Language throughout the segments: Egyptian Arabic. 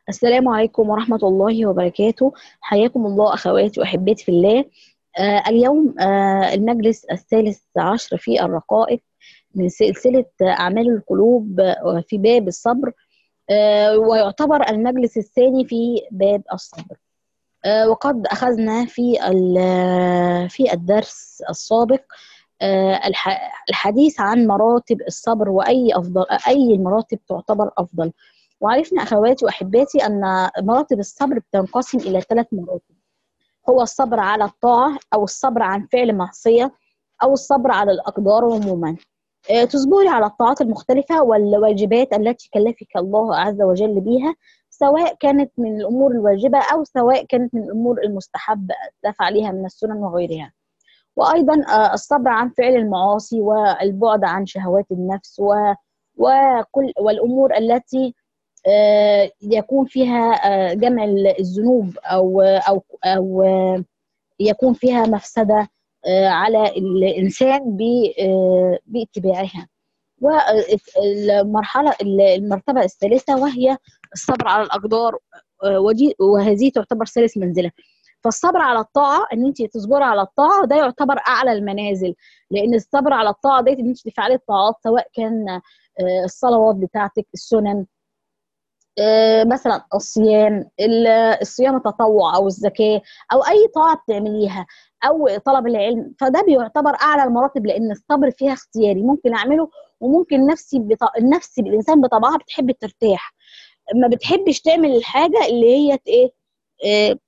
السلام عليكم ورحمة الله وبركاته حياكم الله أخواتي وأحبتي في الله آه اليوم آه المجلس الثالث عشر في الرقائق من سلسلة أعمال القلوب آه، في باب الصبر آه ويعتبر المجلس الثاني في باب الصبر آه وقد أخذنا في ال- في الدرس السابق آه، الح- الحديث عن مراتب الصبر وأي أفضل أي المراتب تعتبر أفضل وعرفنا أخواتي وأحباتي أن مراتب الصبر بتنقسم إلى ثلاث مراتب هو الصبر على الطاعة أو الصبر عن فعل معصية أو الصبر على الأقدار عموما آه، تصبري على الطاعات المختلفة والواجبات التي كلفك الله عز وجل بها سواء كانت من الأمور الواجبة أو سواء كانت من الأمور المستحب تفعليها من السنن وغيرها وأيضا آه، الصبر عن فعل المعاصي والبعد عن شهوات النفس و وكل والأمور التي آه، يكون فيها آه، جمع الذنوب او او او آه، يكون فيها مفسده آه، على الانسان ب- آه، باتباعها والمرحله المرتبه الثالثه وهي الصبر على الاقدار آه، ودي وهذه تعتبر ثالث منزله فالصبر على الطاعه ان انت تصبري على الطاعه ده يعتبر اعلى المنازل لان الصبر على الطاعه ديت ان انت تفعلي الطاعات سواء كان آه، الصلوات بتاعتك السنن آه، مثلا الصيام ال- الصيام التطوع او الزكاه او اي طاعه بتعمليها او طلب العلم فده بيعتبر اعلى المراتب لان الصبر فيها اختياري ممكن اعمله وممكن نفسي بط... النفس الانسان بطبعها بتحب ترتاح ما بتحبش تعمل الحاجه اللي هي ت- ايه آه،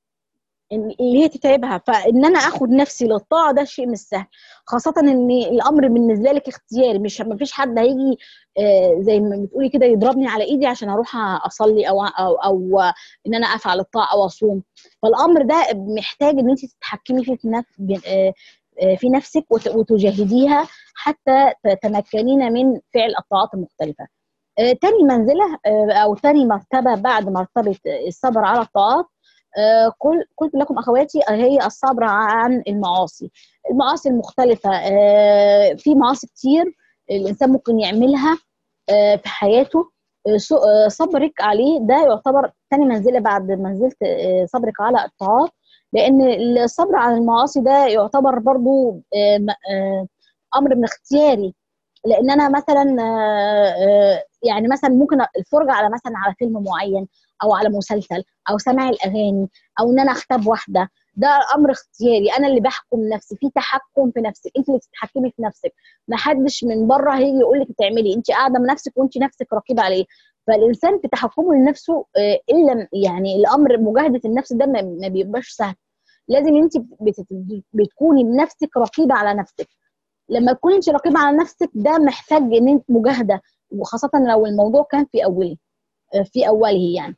اللي هي تتعبها فان انا اخد نفسي للطاعه ده شيء مش سهل خاصه ان الامر بالنسبه لك اختياري مش ما فيش حد هيجي آه، زي ما بتقولي كده يضربني على ايدي عشان اروح اصلي او او او ان انا افعل الطاعه او اصوم فالامر ده محتاج ان انت تتحكمي فيه في نفس آه، آه، في نفسك وت- وتجاهديها حتى تتمكنين من فعل الطاعات المختلفه آه، تاني منزله آه، او تاني مرتبه بعد مرتبه الصبر على الطاعات آه، قل- قلت لكم اخواتي آه، هي الصبر عن المعاصي المعاصي المختلفه آه، في معاصي كتير الانسان ممكن يعملها آه، في حياته آه، سو- آه، صبرك عليه ده يعتبر ثاني منزله بعد منزله آه، صبرك على الطاعات لان الصبر على المعاصي ده يعتبر برضو آه، م- آه، امر من اختياري لان انا مثلا آه، آه، يعني مثلا ممكن الفرجه على مثلا على فيلم معين او على مسلسل او سماع الاغاني او ان انا اختار واحده ده امر اختياري انا اللي بحكم نفسي في تحكم في نفسك انت اللي تتحكمي في نفسك ما حدش من بره هيجي يقول لك تعملي انت قاعده بنفسك وانت نفسك رقيبه عليه فالانسان في تحكمه لنفسه آه، الا يعني الامر مجاهده النفس ده ما ما بيبقاش سهل لازم انت بت- بتكوني بنفسك رقيبه على نفسك لما تكوني انت رقيبه على نفسك ده محتاج ان انت مجاهده وخاصه لو الموضوع كان في اوله في اوله يعني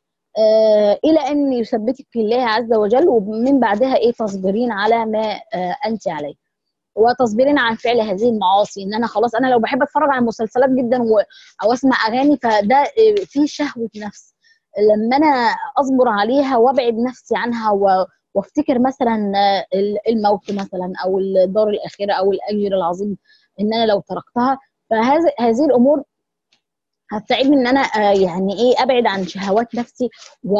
آه الى ان يثبتك في الله عز وجل ومن بعدها ايه تصبرين على ما آه انت عليه وتصبرين عن فعل هذه المعاصي ان انا خلاص انا لو بحب اتفرج على مسلسلات جدا و... او اسمع اغاني فده آه، فيه شهوه نفس لما انا اصبر عليها وابعد نفسي عنها و... وافتكر مثلا آه، الموت مثلا او الدار الاخره او الاجر العظيم ان انا لو تركتها فهذه هذه الامور هتساعدني ان انا آه، يعني ايه ابعد عن شهوات نفسي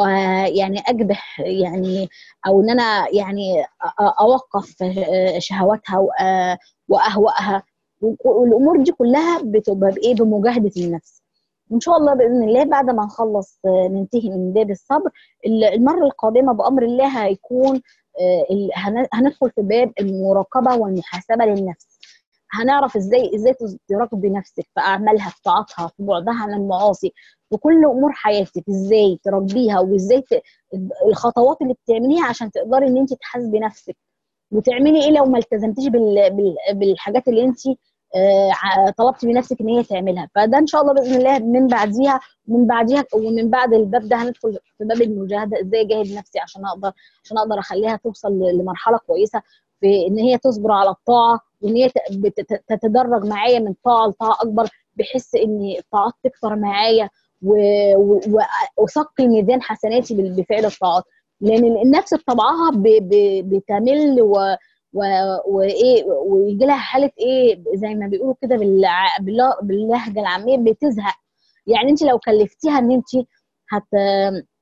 ويعني اجبح يعني او ان انا يعني أ- أ- اوقف آه، شهواتها وآ- واهوائها والامور دي كلها بتبقى بايه بمجاهده النفس وان شاء الله باذن الله بعد ما نخلص آه، ننتهي من باب الصبر ال- المره القادمه بامر الله هيكون آه، ال- هن- هندخل في باب المراقبه والمحاسبه للنفس هنعرف ازاي ازاي تراقبي نفسك في اعمالها في طاعتها في بعدها عن المعاصي في كل امور حياتك ازاي تربيها وازاي ت... الخطوات اللي بتعمليها عشان تقدري ان انت تحاسبي نفسك وتعملي ايه لو ما التزمتيش بال... بال... بالحاجات اللي انت آه، ع- طلبتي بنفسك ان هي تعملها فده ان شاء الله باذن الله من بعديها ومن بعديها ومن بعد الباب ده هندخل في باب المجاهده ازاي اجاهد نفسي عشان اقدر عشان اقدر اخليها توصل ل- لمرحله كويسه في ان هي تصبر على الطاعه وان هي ت- بت- تتدرج معايا من طاعه لطاعه اكبر بحس ان الطاعات تكتر معايا و- و- و- وثقل ميزان حسناتي بال- بفعل الطاعات لان النفس بطبعها ب- ب- بتمل و و- وايه ويجي لها حاله ايه زي ما بيقولوا كده بالع- بالله- باللهجه العاميه بتزهق يعني انت لو كلفتيها ان انت هت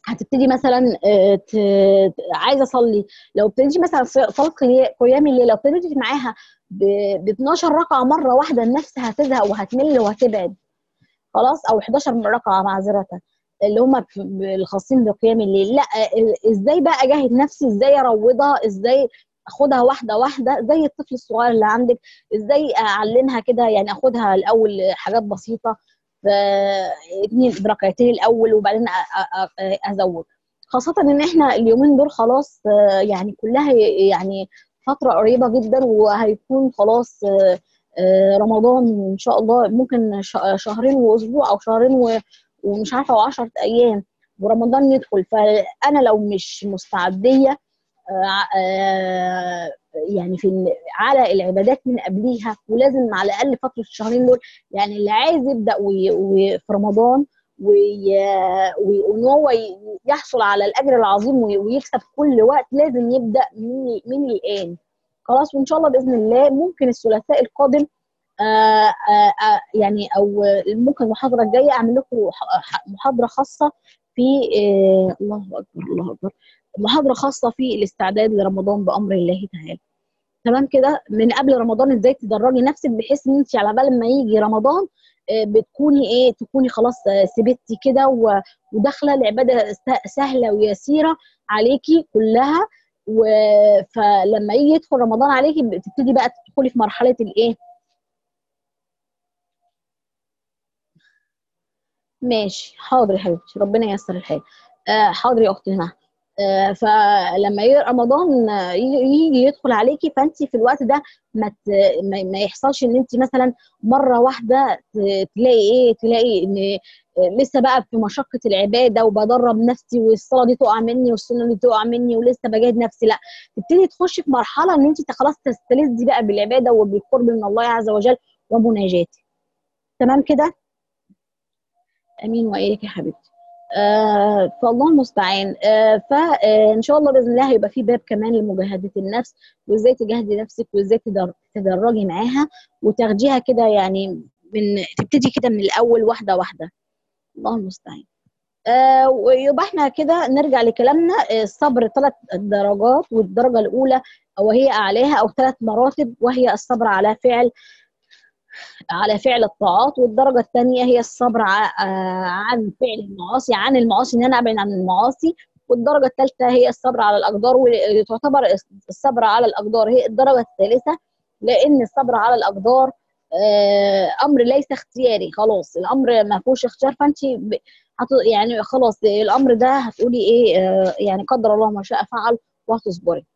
هتبتدي مثلا آه، ت- عايزه اصلي لو ابتديتي مثلا صلاه قيا- قيام الليل لو ابتديتي معاها ب 12 ركعه مره واحده النفس هتزهق وهتمل وهتبعد خلاص او 11 ركعه معذره اللي هم في- ب- الخاصين بقيام الليل لا ال- ازاي بقى اجاهد نفسي ازاي اروضها ازاي اخدها واحده واحده زي الطفل الصغير اللي عندك ازاي اعلمها كده يعني اخدها الاول حاجات بسيطه ف- اتنين ركعتين الاول وبعدين أ- أ- أ- ازود خاصه ان احنا اليومين دول خلاص آه، يعني كلها يعني فتره قريبه جدا وهيكون خلاص آه، آه، رمضان ان شاء الله ممكن ش- شهرين واسبوع او شهرين و- ومش عارفه و10 ايام ورمضان يدخل فانا لو مش مستعديه آه، آه، يعني في ال- على العبادات من قبليها ولازم على الاقل فتره الشهرين دول يعني اللي عايز يبدا وي- وي- في رمضان وي- وي- وان هو ي- يحصل على الاجر العظيم وي- ويكسب كل وقت لازم يبدا من من الان خلاص وان شاء الله باذن الله ممكن الثلاثاء القادم آه آه آه يعني او ممكن المحاضره الجايه اعمل لكم ح- ح- محاضره خاصه في آه الله اكبر الله اكبر محاضره خاصه في الاستعداد لرمضان بامر الله تعالى تمام كده من قبل رمضان ازاي تدرجي نفسك بحيث ان انت على بال ما يجي رمضان آه، بتكوني ايه تكوني خلاص آه، سبتي كده و- وداخله العباده س- سهله ويسيره عليكي كلها و- فلما يجي يدخل رمضان عليكي بتبتدي بقى تدخلي في مرحله الايه ماشي حاضر يا حبيبتي ربنا ييسر الحال آه حاضر يا اختي هنا آه فلما يجي رمضان آه، يجي يجي يدخل عليكي فانت في الوقت ده ما ت- ما ما يحصلش ان انت مثلا مره واحده ت- تلاقي ايه تلاقي ان آه، لسه بقى في مشقه العباده وبدرب نفسي والصلاه دي تقع مني والسنه دي تقع مني ولسه بجاهد نفسي لا تبتدي تخشي في مرحله ان انت خلاص تستلذي بقى بالعباده وبالقرب من الله عز وجل ومناجاته تمام كده امين واياك يا حبيبتي آه فالله المستعان آه فان شاء الله باذن الله هيبقى في باب كمان لمجاهده النفس وازاي تجاهدي نفسك وازاي تدر- تدرجي معاها وتاخديها كده يعني من تبتدي كده من الاول واحده واحده الله المستعان آه ويبقى احنا كده نرجع لكلامنا آه، الصبر ثلاث درجات والدرجه الاولى وهي اعلاها او ثلاث مراتب وهي الصبر على فعل على فعل الطاعات والدرجة الثانية هي الصبر ع- آه، عن فعل المعاصي عن المعاصي ان انا ابعد عن المعاصي والدرجة الثالثة هي الصبر على الأقدار وتعتبر الصبر على الأقدار هي الدرجة الثالثة لأن الصبر على الأقدار آه، أمر ليس اختياري خلاص الأمر ما فيهوش اختيار فأنت ب- هت- يعني خلاص الأمر ده هتقولي إيه آه، يعني قدر الله ما شاء فعل وهتصبري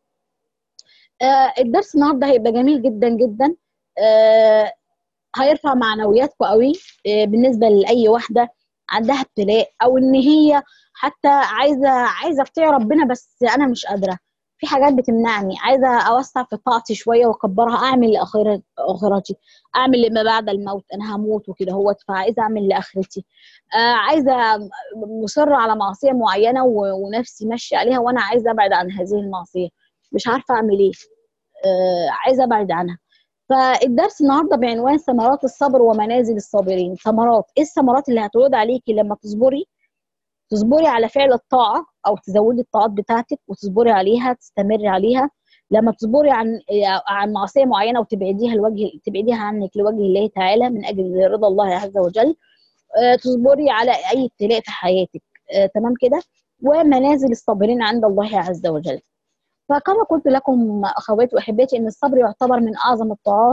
آه، الدرس النهارده هيبقى جميل جدا جدا آه، هيرفع معنوياتكم قوي آه، بالنسبه لاي واحده عندها ابتلاء او ان هي حتى عايزه عايزه اطيع ربنا بس انا مش قادره في حاجات بتمنعني عايزه اوسع في طاعتي شويه واكبرها اعمل لاخرتي اخرتي اعمل لما بعد الموت انا هموت وكده هو فعايزه اعمل لاخرتي آه عايزه مصره على معصيه معينه و- ونفسي ماشيه عليها وانا عايزه ابعد عن هذه المعصيه مش عارفه اعمل ايه آه عايزه ابعد عنها فالدرس النهارده بعنوان ثمرات الصبر ومنازل الصابرين ثمرات ايه الثمرات اللي هتعود عليكي لما تصبري تصبري على فعل الطاعه او تزودي الطاعات بتاعتك وتصبري عليها تستمري عليها لما تصبري عن عن معصيه معينه وتبعديها لوجه تبعديها عنك لوجه الله تعالى من اجل رضا الله عز وجل آه، تصبري على اي ابتلاء في حياتك آه، تمام كده ومنازل الصابرين عند الله عز وجل فكما قلت لكم اخواتي واحباتي ان الصبر يعتبر من اعظم الطاعات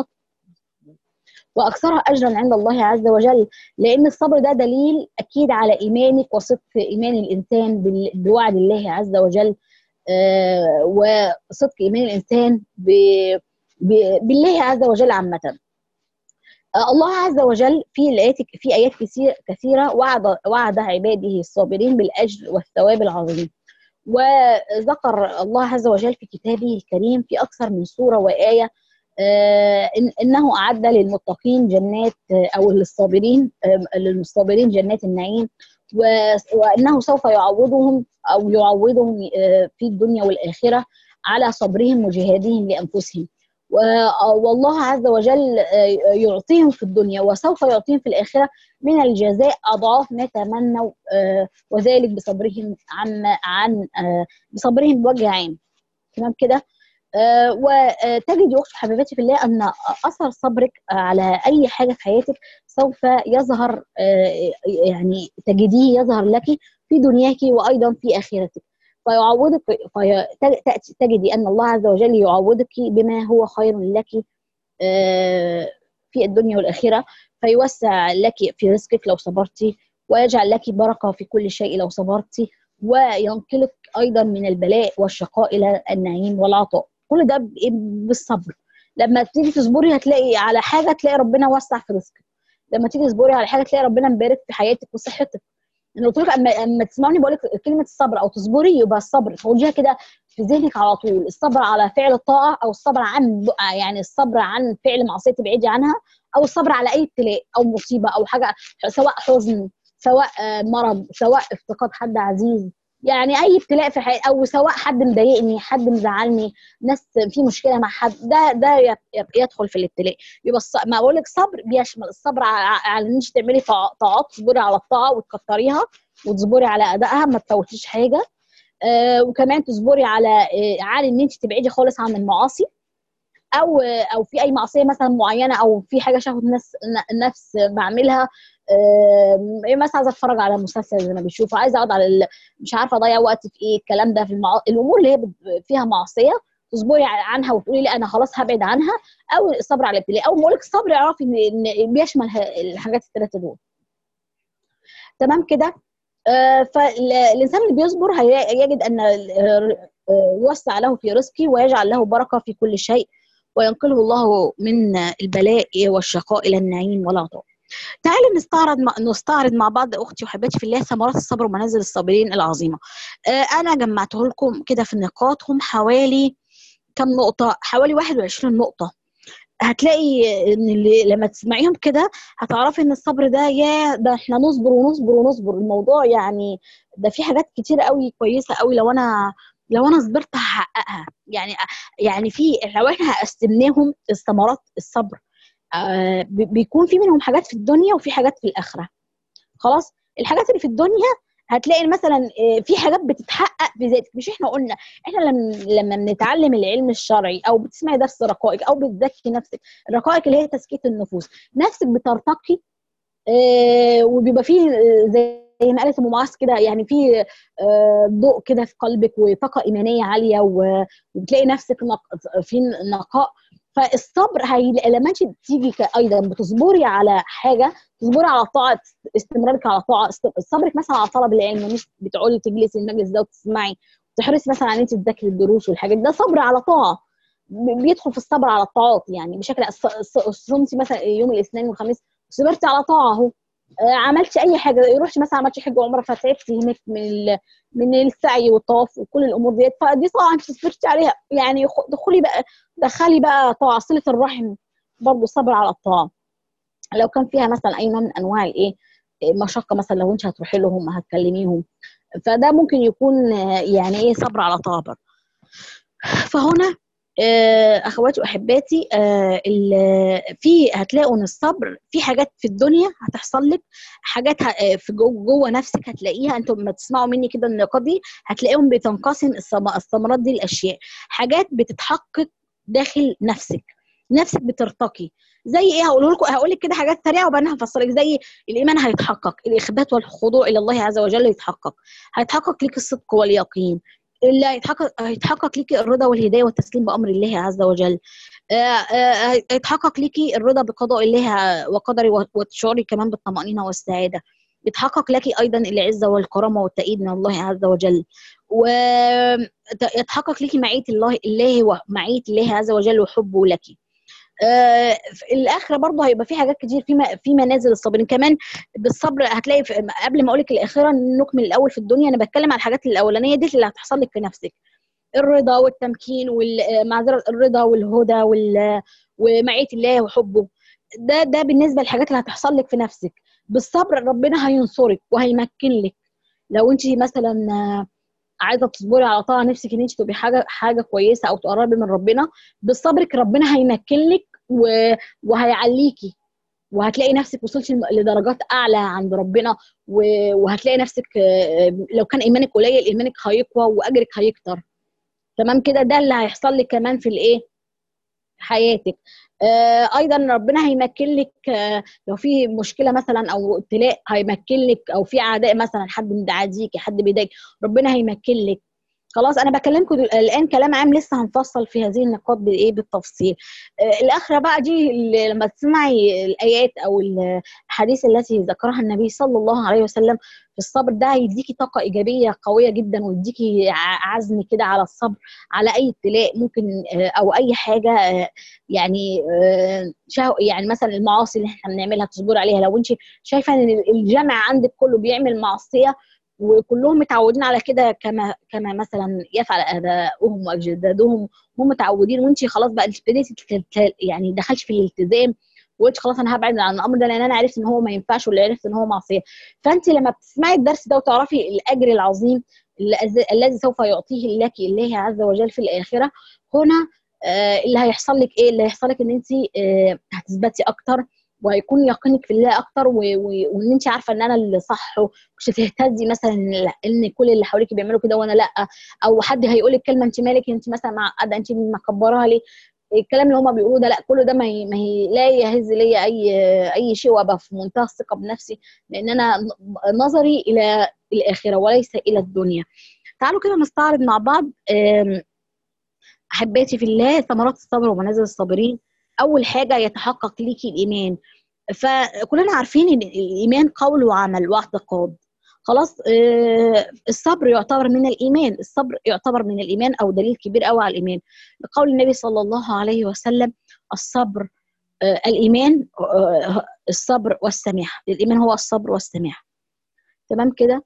واكثرها اجرا عند الله عز وجل لان الصبر ده دليل اكيد على ايمانك وصدق ايمان الانسان بال- بوعد الله عز وجل آه، وصدق ايمان الانسان ب- ب- بالله عز وجل عامه آه، الله عز وجل في الايات في ايات كثير كثيره وعد وعد عباده الصابرين بالاجر والثواب العظيم وذكر الله عز وجل في كتابه الكريم في اكثر من سوره وايه آه، إن انه اعد للمتقين جنات آه، او للصابرين آه، للصابرين جنات النعيم و- وانه سوف يعوضهم او يعوضهم آه، في الدنيا والاخره على صبرهم وجهادهم لانفسهم والله عز وجل يعطيهم في الدنيا وسوف يعطيهم في الآخرة من الجزاء أضعاف ما تمنوا وذلك بصبرهم عن عن بصبرهم بوجه عام تمام كده وتجد يا اختي حبيبتي في الله ان اثر صبرك على اي حاجه في حياتك سوف يظهر يعني تجديه يظهر لك في دنياك وايضا في اخرتك فيعوضك تجدي ان الله عز وجل يعوضك بما هو خير لك في الدنيا والاخره فيوسع لك في رزقك لو صبرتي ويجعل لك بركه في كل شيء لو صبرتي وينقلك ايضا من البلاء والشقاء الى النعيم والعطاء كل ده بالصبر لما تيجي تصبري هتلاقي على حاجه تلاقي ربنا وسع في رزقك لما تيجي تصبري على حاجه تلاقي ربنا مبارك في حياتك وصحتك انا قلت لك اما اما تسمعوني بقول لك كلمه الصبر او تصبري يبقى الصبر تقوليها كده في ذهنك على طول الصبر على فعل الطاعه او الصبر عن يعني الصبر عن فعل معصيه تبعدي عنها او الصبر على اي ابتلاء او مصيبه او حاجه سواء حزن سواء مرض سواء افتقاد حد عزيز يعني اي ابتلاء في حياتي او سواء حد مضايقني حد مزعلني ناس في مشكله مع حد ده ده يدخل في الابتلاء يبقى ما بقول لك صبر بيشمل الصبر على ان انت تعملي طاعات تصبري على الطاعه وتكتريها وتصبري على ادائها ما تفوتيش حاجه آه وكمان تصبري على آه على ان انت تبعدي خالص عن المعاصي او او في اي معصيه مثلا معينه او في حاجه شهوه النفس النفس بعملها آه مثلا عايزه اتفرج على مسلسل زي ما بشوفه عايزه اقعد على مش عارفه اضيع وقت في ايه الكلام ده في المع... الامور اللي هي فيها معصيه تصبري عنها وتقولي لا انا خلاص هبعد عنها او الصبر على الابتلاء او بقول لك الصبر اعرفي ان بيشمل الحاجات الثلاثه دول تمام كده آه فالانسان اللي بيصبر هيجد ان يوسع له في رزقه ويجعل له بركه في كل شيء وينقله الله من البلاء والشقاء الى النعيم والعطاء تعالوا نستعرض نستعرض مع بعض اختي وحبيبتي في الله ثمرات الصبر ومنازل الصابرين العظيمه آه انا جمعته لكم كده في النقاط هم حوالي كم نقطه حوالي 21 نقطه هتلاقي ان اللي لما تسمعيهم كده هتعرفي ان الصبر ده يا ده احنا نصبر ونصبر ونصبر الموضوع يعني ده في حاجات كتير قوي كويسه قوي لو انا لو انا صبرت هحققها يعني يعني في لو احنا قسمناهم الثمرات الصبر آه بيكون في منهم حاجات في الدنيا وفي حاجات في الاخره خلاص الحاجات اللي في الدنيا هتلاقي مثلا في حاجات بتتحقق في ذاتك مش احنا قلنا احنا لما لما بنتعلم العلم الشرعي او بتسمعي درس رقائق او بتزكي نفسك الرقائق اللي هي تزكيه النفوس نفسك بترتقي اه وبيبقى فيه زي زي ما قالت ام معاذ كده يعني في ضوء كده في قلبك وطاقه ايمانيه عاليه وبتلاقي نفسك في نقاء فالصبر هي لما انت تيجي ايضا بتصبري على حاجه تصبري على طاعه استمرارك على طاعه صبرك مثلا على طلب العلم مش بتقعدي تجلسي المجلس ده وتسمعي تحرصي مثلا على ان انت تذاكري الدروس والحاجات ده صبر على طاعه بيدخل في الصبر على الطاعات يعني بشكل صمتي مثلا يوم الاثنين والخميس صبرتي على طاعه اهو عملتي اي حاجه رحتي مثلا عملتي حج وعمره فتعبتي هناك من من السعي والطواف وكل الامور ديت فدي طبعا انت صبرتي عليها يعني دخلي بقى دخلي بقى طاعه صله الرحم برضه صبر على الطاعه لو كان فيها مثلا اي نوع من انواع الايه مشقه مثلا لو انت هتروحي لهم هتكلميهم فده ممكن يكون يعني ايه صبر على طاعه فهنا اخواتي واحباتي في هتلاقوا ان الصبر في حاجات في الدنيا هتحصل لك حاجات في جوه نفسك هتلاقيها انتم لما تسمعوا مني كده النقاط دي هتلاقيهم بتنقسم الثمرات دي الاشياء حاجات بتتحقق داخل نفسك نفسك بترتقي زي ايه هقول لكم هقول لك كده حاجات سريعه وبعدين هفسر لك زي الايمان هيتحقق الاخبات والخضوع الى الله عز وجل يتحقق هيتحقق لك الصدق واليقين اللي هيتحقق هيتحقق ليكي الرضا والهدايه والتسليم بامر الله عز وجل هيتحقق ليكي الرضا بقضاء الله وقدره وتشعري كمان بالطمانينه والسعاده يتحقق لك ايضا العزه والكرامه والتأييد من الله عز وجل ويتحقق لك معيه الله الله ومعيه الله عز وجل وحبه لك آه الاخره برضه هيبقى في حاجات كتير في في منازل الصابرين كمان بالصبر هتلاقي قبل ما اقول لك الاخره نكمل الاول في الدنيا انا بتكلم على الحاجات الاولانيه دي اللي هتحصل لك في نفسك الرضا والتمكين والمعذره الرضا والهدى وال ومعيه الله وحبه ده ده بالنسبه للحاجات اللي هتحصل لك في نفسك بالصبر ربنا هينصرك وهيمكن لك لو انت مثلا عايزه تصبري على طاعه نفسك ان انت تبقي حاجه حاجه كويسه او تقربي من ربنا بصبرك ربنا هيمكن لك و... وهيعليكي وهتلاقي نفسك وصلتي لدرجات اعلى عند ربنا وهتلاقي نفسك لو كان ايمانك قليل ايمانك هيقوى واجرك هيكتر تمام كده ده اللي هيحصل لك كمان في الايه حياتك آه ايضا ربنا هيمكن لك آه لو في مشكله مثلا او ابتلاء هيمكن لك او في اعداء مثلا حد مدعاديكي حد بيضايقك ربنا هيمكن لك خلاص انا بكلمكم الان كلام عام لسه هنفصل في هذه النقاط بايه بالتفصيل آه الاخره بقى دي لما تسمعي الايات او الحديث التي ذكرها النبي صلى الله عليه وسلم في الصبر ده هيديكي طاقه ايجابيه قويه جدا ويديكي عزم كده على الصبر على اي ابتلاء ممكن او اي حاجه يعني يعني مثلا المعاصي اللي احنا بنعملها تصبري عليها لو انت شايفه ان الجمع عندك كله بيعمل معصيه وكلهم متعودين على كده كما كما مثلا يفعل اباؤهم واجدادهم هم متعودين وانت خلاص بقى انت ابتديتي يعني دخلتش في الالتزام وقلت خلاص انا هبعد عن الامر ده لان انا عرفت ان هو ما ينفعش واللي عرفت ان هو معصيه فانت لما بتسمعي الدرس ده وتعرفي الاجر العظيم الذي سوف يعطيه لك الله عز وجل في الاخره هنا آه اللي هيحصل لك ايه اللي هيحصل لك ان انت آه هتثبتي اكتر وهيكون يقينك في الله اكتر وان انت عارفه ان انا اللي صح مش هتهتزي مثلا ان كل اللي حواليك بيعملوا كده وانا لا او حد هيقول لك كلمه انت مالك انت مثلا معقده انت مكبراها ليه الكلام اللي هما بيقولوه ده لا كله ده ما هي ما هي لا يهز لي اي اي شيء وابقى في منتهى الثقه بنفسي لان انا نظري الى الاخره وليس الى الدنيا تعالوا كده نستعرض مع بعض احباتي في الله ثمرات الصبر ومنازل الصابرين اول حاجه يتحقق ليكي الايمان فكلنا عارفين ان الايمان قول وعمل واعتقاد خلاص آه الصبر يعتبر من الايمان الصبر يعتبر من الايمان او دليل كبير قوي على الايمان لقول النبي صلى الله عليه وسلم الصبر آه الايمان آه الصبر والسماح الايمان هو الصبر والسماح تمام كده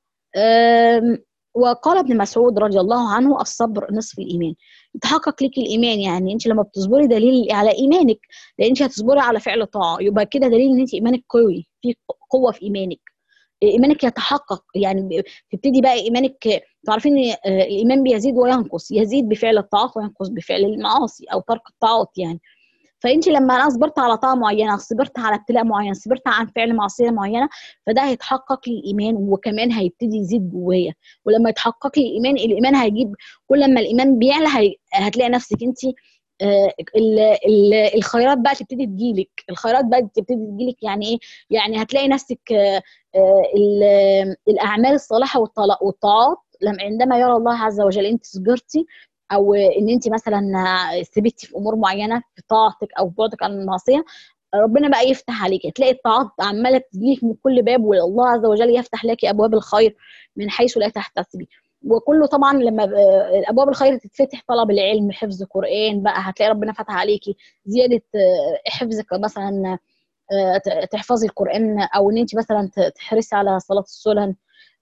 وقال ابن مسعود رضي الله عنه الصبر نصف الايمان يتحقق لك الايمان يعني انت لما بتصبري دليل على ايمانك لان انت هتصبري على فعل طاعه يبقى كده دليل ان انت ايمانك قوي في قوه في ايمانك ايمانك يتحقق يعني تبتدي بقى ايمانك تعرفين ان الايمان بيزيد وينقص يزيد بفعل الطاعات وينقص بفعل المعاصي او ترك الطاعات يعني فانت لما انا صبرت على طاعه معينه صبرت على ابتلاء معين صبرت عن فعل معصيه معينه فده هيتحقق لي الايمان وكمان هيبتدي يزيد جوايا ولما يتحقق لي الايمان الايمان هيجيب كل ما الايمان بيعلى هي... هتلاقي نفسك انت آه ال ال الخيرات بقى تبتدي تجيلك الخيرات بقى تبتدي تجيلك يعني ايه يعني هتلاقي نفسك آه آه الاعمال الصالحه والطاعات لما عندما يرى الله عز وجل انت صبرتي او ان انت مثلا ثبتي في امور معينه في طاعتك او بعدك عن المعصيه ربنا بقى يفتح عليك تلاقي الطاعات عماله تجيلك من كل باب والله عز وجل يفتح لك ابواب الخير من حيث لا تحتسبي وكله طبعا لما ابواب الخير تتفتح طلب العلم حفظ قران بقى هتلاقي ربنا فتح عليكي زياده حفظك مثلا تحفظي القران او ان انت مثلا تحرصي على صلاه السنن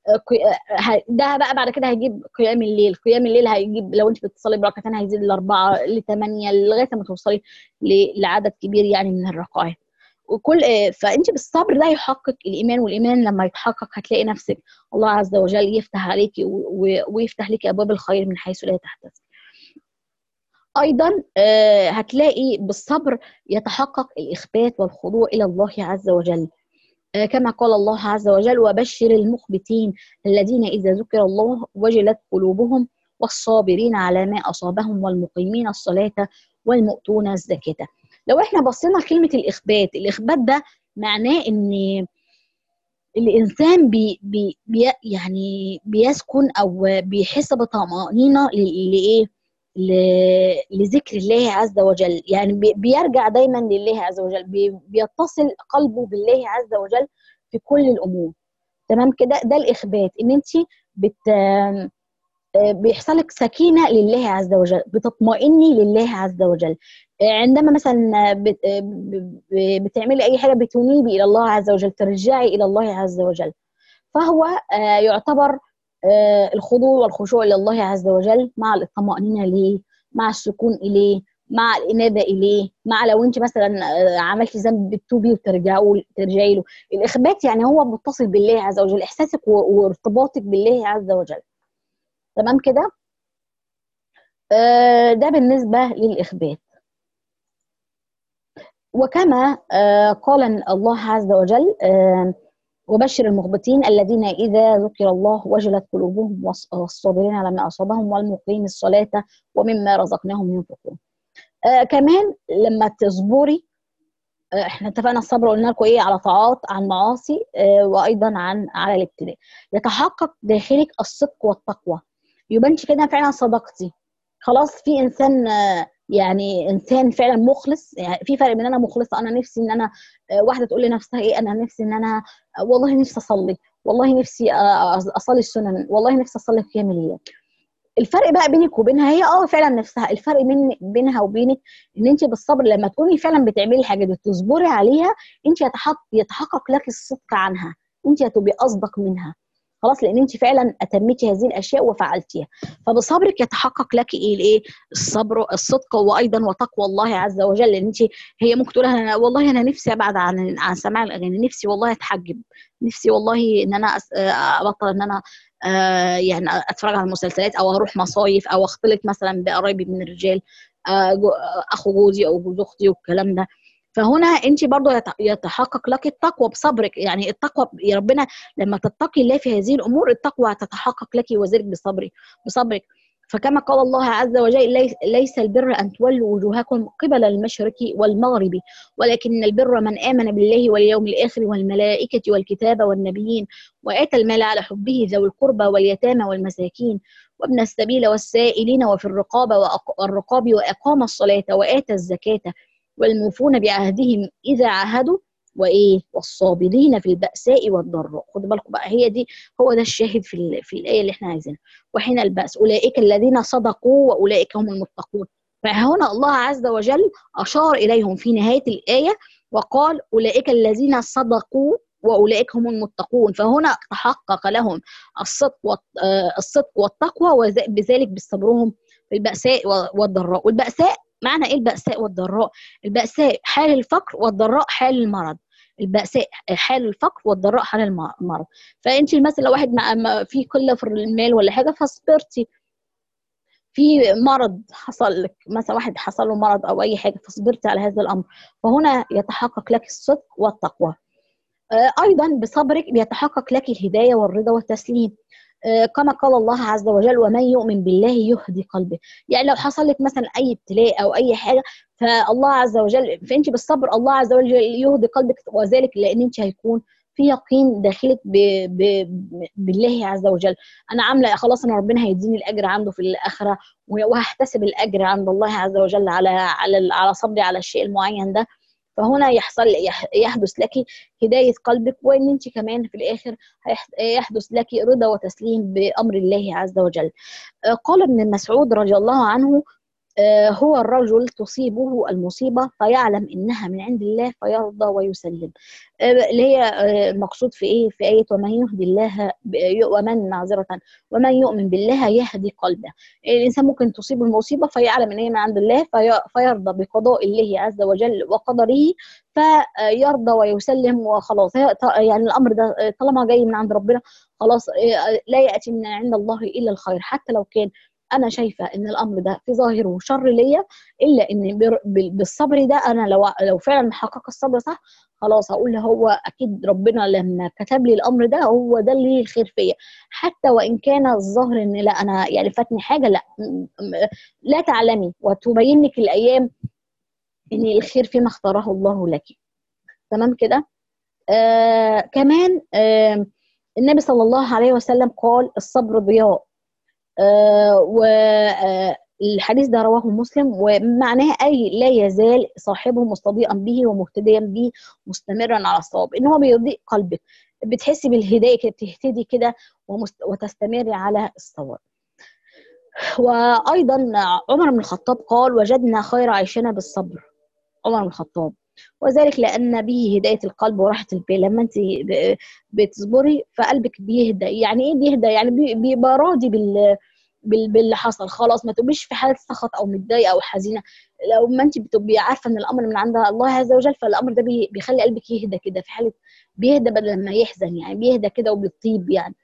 ده بقى بعد كده هيجيب قيام الليل قيام الليل هيجيب لو انت بتصلي بركعتين هيزيد لاربعه لثمانيه لغايه ما توصلي لعدد كبير يعني من الركعات وكل فانت بالصبر ده يحقق الايمان والايمان لما يتحقق هتلاقي نفسك الله عز وجل يفتح عليكي ويفتح لك ابواب الخير من حيث لا تحتسب ايضا هتلاقي بالصبر يتحقق الاخبات والخضوع الى الله عز وجل كما قال الله عز وجل وبشر المخبتين الذين إذا ذكر الله وجلت قلوبهم والصابرين على ما أصابهم والمقيمين الصلاة والمؤتون الزكاة لو احنا بصينا لكلمة الإخبات الإخبات ده معناه إن الإنسان بي بي بي يعني بيسكن أو بيحس بطمأنينة لإيه لذكر الله عز وجل يعني بيرجع دايما لله عز وجل بيتصل قلبه بالله عز وجل في كل الامور تمام كده ده الاخبات ان انت بت بيحصل لك سكينه لله عز وجل بتطمئني لله عز وجل عندما مثلا بت... بتعملي اي حاجه بتنيبي الى الله عز وجل ترجعي الى الله عز وجل فهو يعتبر الخضوع والخشوع لله عز وجل مع الطمأنينة ليه مع السكون إليه مع الإنابة إليه مع لو أنت مثلا عملتي ذنب بتتوبي وترجعي ترجعي له الإخبات يعني هو متصل بالله عز وجل إحساسك وارتباطك بالله عز وجل تمام كده آه ده بالنسبه للاخبات وكما آه قال الله عز وجل آه وبشر المخبتين الذين إذا ذكر الله وجلت قلوبهم والصابرين على ما أصابهم والمقيم الصلاة ومما رزقناهم ينفقون. آه كمان لما تصبري آه احنا اتفقنا الصبر قلنا لكم ايه على طاعات عن معاصي آه وايضا عن على الابتلاء يتحقق داخلك الصدق والتقوى يبانش كده فعلا صدقتي خلاص في انسان آه يعني انسان فعلا مخلص يعني في فرق بين انا مخلصه انا نفسي ان انا واحده تقول لنفسها ايه انا نفسي ان انا والله نفسي اصلي والله نفسي اصلي السنن والله نفسي اصلي قيام الليل الفرق بقى بينك وبينها هي اه فعلا نفسها الفرق بين بينها وبينك ان انت بالصبر لما تكوني فعلا بتعملي الحاجه دي تصبري عليها انت يتحقق يتحقق لك الصدق عنها انت هتبقي اصدق منها خلاص لان انت فعلا اتميتي هذه الاشياء وفعلتيها فبصبرك يتحقق لك ايه الايه الصبر الصدق وايضا وتقوى الله عز وجل لان انت هي ممكن تقول انا والله انا نفسي ابعد عن عن سماع الاغاني نفسي والله اتحجب نفسي والله ان انا ابطل ان انا آه يعني اتفرج على المسلسلات او اروح مصايف او اختلط مثلا بقرايبي من الرجال آه اخو جوزي او جوز اختي والكلام ده فهنا انت برضو يتحقق لك التقوى بصبرك يعني التقوى يا ربنا لما تتقي الله في هذه الامور التقوى تتحقق لك وذلك بصبرك بصبرك فكما قال الله عز وجل ليس البر ان تولوا وجوهكم قبل المشرق والمغرب ولكن البر من امن بالله واليوم الاخر والملائكه والكتاب والنبيين واتى المال على حبه ذوي القربى واليتامى والمساكين وابن السبيل والسائلين وفي الرقابه والرقاب واقام الصلاه واتى الزكاه والموفون بعهدهم إذا عاهدوا وإيه والصابرين في البأساء والضراء خدوا بالكم بقى هي دي هو ده الشاهد في, في الآية اللي احنا عايزينها وحين البأس أولئك الذين صدقوا وأولئك هم المتقون فهنا الله عز وجل أشار إليهم في نهاية الآية وقال أولئك الذين صدقوا واولئك هم المتقون فهنا تحقق لهم الصدق الصدق والتقوى وبذلك بصبرهم في البأساء والضراء والبأساء معنى ايه البأساء والضراء البأساء حال الفقر والضراء حال المرض البأساء حال الفقر والضراء حال المرض فانت مثلا لو واحد في قله في المال ولا حاجه فصبرتي في مرض حصل لك مثلا واحد حصل له مرض او اي حاجه فصبرتي على هذا الامر فهنا يتحقق لك الصدق والتقوى ايضا بصبرك بيتحقق لك الهدايه والرضا والتسليم كما قال الله عز وجل ومن يؤمن بالله يهدي قلبه يعني لو حصل لك مثلا اي ابتلاء او اي حاجه فالله عز وجل فانت بالصبر الله عز وجل يهدي قلبك وذلك لان انت هيكون في يقين داخلك ب... ب... بالله عز وجل انا عامله خلاص انا ربنا هيديني الاجر عنده في الاخره وهحتسب الاجر عند الله عز وجل على على على صبري على الشيء المعين ده فهنا يحصل يحدث لك هداية قلبك وإن أنت كمان في الآخر يحدث لك رضا وتسليم بأمر الله عز وجل قال ابن مسعود رضي الله عنه هو الرجل تصيبه المصيبة فيعلم إنها من عند الله فيرضى ويسلم اللي هي المقصود في إيه في آية ومن يهدي الله ومن معذرة ومن يؤمن بالله يهدي قلبه الإنسان ممكن تصيب المصيبة فيعلم إن هي من عند الله في فيرضى بقضاء الله عز وجل وقدره فيرضى ويسلم وخلاص يعني الأمر ده طالما جاي من عند ربنا خلاص لا يأتي من عند الله إلا الخير حتى لو كان انا شايفه ان الامر ده في ظاهره شر ليا الا ان بالصبر ده انا لو لو فعلا حقق الصبر صح خلاص هقول هو اكيد ربنا لما كتب لي الامر ده هو ده اللي الخير فيا حتى وان كان الظاهر ان لا انا يعني فاتني حاجه لا لا تعلمي وتبين لك الايام ان الخير فيما اختاره الله لك تمام كده آه كمان آه النبي صلى الله عليه وسلم قال الصبر ضياء آه والحديث ده رواه مسلم ومعناه اي لا يزال صاحبه مستضيئا به ومهتديا به مستمرا على الصواب ان هو بيضيء قلبك بتحسي بالهدايه كده بتهتدي كده وتستمري على الصواب وايضا عمر بن الخطاب قال وجدنا خير عيشنا بالصبر عمر بن الخطاب وذلك لان به هدايه القلب وراحه البال لما انت بتصبري فقلبك بيهدى يعني ايه بيهدى يعني بيبقى راضي بال باللي حصل خلاص ما تبقيش في حاله سخط او متضايقه او حزينه لو ما انت بتبقي عارفه ان الامر من عند الله عز وجل فالامر ده بيخلي قلبك يهدى كده في حاله بيهدى بدل ما يحزن يعني بيهدى كده وبيطيب يعني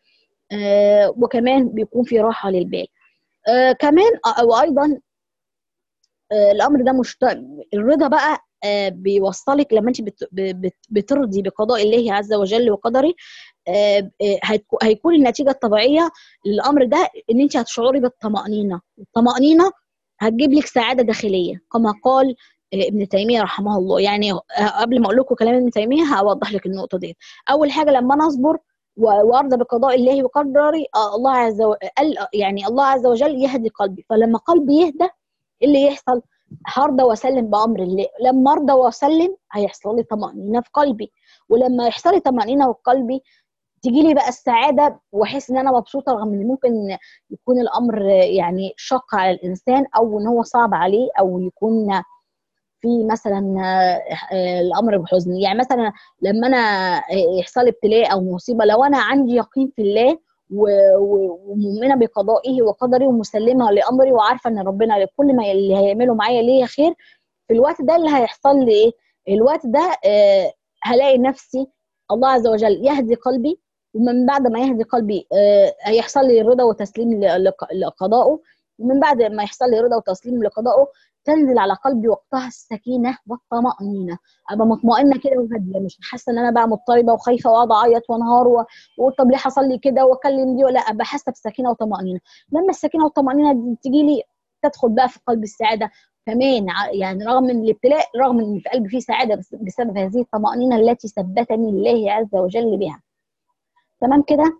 آه وكمان بيكون في راحه للبال آه كمان وايضا آه الامر ده مش الرضا بقى آه بيوصلك لما انت بت بت بترضي بقضاء الله عز وجل وقدره آه هيكون النتيجه الطبيعيه للامر ده ان انت هتشعري بالطمانينه الطمانينه هتجيب لك سعاده داخليه كما قال ابن تيميه رحمه الله يعني قبل ما اقول لكم كلام ابن تيميه هوضح لك النقطه دي اول حاجه لما انا اصبر وارضى بقضاء الله وقدره الله عز وجل يعني الله عز وجل يهدي قلبي فلما قلبي يهدى اللي يحصل هرضى واسلم بامر الله لما ارضى واسلم هيحصل لي طمانينه في قلبي ولما يحصل لي طمانينه في قلبي تيجي لي بقى السعاده واحس ان انا مبسوطه رغم ان ممكن يكون الامر يعني شق على الانسان او ان هو صعب عليه او يكون في مثلا الامر بحزن يعني مثلا لما انا يحصل لي ابتلاء او مصيبه لو انا عندي يقين في الله ومؤمنه بقضائه وقدره ومسلمه لامري وعارفه ان ربنا كل ما اللي هيعمله معايا ليا خير في الوقت ده اللي هيحصل لي ايه الوقت ده آه هلاقي نفسي الله عز وجل يهدي قلبي ومن بعد ما يهدي قلبي آه هيحصل لي رضا وتسليم لقضائه ومن بعد ما يحصل لي رضا وتسليم لقضائه تنزل على قلبي وقتها السكينه والطمانينه ابقى مطمئنه كده وهاديه مش حاسه ان انا بقى مضطربه وخايفه واقعد اعيط وانهار واقول طب ليه حصل لي كده واكلم دي ولا ابقى حاسه بسكينه وطمانينه لما السكينه والطمانينه دي تيجي لي تدخل بقى في قلب السعاده كمان يعني رغم من الابتلاء رغم ان في قلبي فيه سعاده بس بسبب هذه الطمانينه التي ثبتني الله عز وجل بها تمام كده